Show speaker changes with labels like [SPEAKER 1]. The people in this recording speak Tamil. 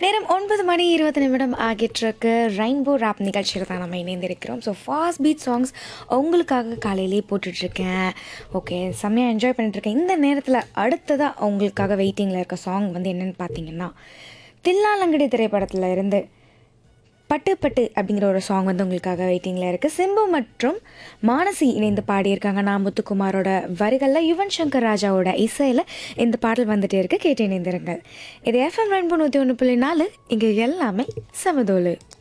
[SPEAKER 1] நேரம் ஒன்பது மணி இருபது நிமிடம் ஆகிட்டிருக்கு ரெயின்போ ராப் நிகழ்ச்சியில் தான் நம்ம இணைந்திருக்கிறோம் ஸோ ஃபாஸ்ட் பீட் சாங்ஸ் உங்களுக்காக காலையிலேயே போட்டுட்ருக்கேன் ஓகே செம்மையாக என்ஜாய் பண்ணிட்டுருக்கேன் இந்த நேரத்தில் அடுத்ததாக உங்களுக்காக வெயிட்டிங்கில் இருக்க சாங் வந்து என்னென்னு பார்த்தீங்கன்னா தில்லாலங்கடி திரைப்படத்தில் இருந்து பட்டு பட்டு அப்படிங்கிற ஒரு சாங் வந்து உங்களுக்காக வெயிட்டிங்கில் இருக்குது சிம்பு மற்றும் மானசி இணைந்து பாடியிருக்காங்க நான் முத்துக்குமாரோட வரிகளில் யுவன் சங்கர் ராஜாவோட இசையில் இந்த பாடல் வந்துட்டே இருக்கு கேட்டு இணைந்திருங்கள் இது எஃப்எம் ரெண்டு நூற்றி ஒன்று புள்ளி நாலு இங்கே எல்லாமே சமதோலு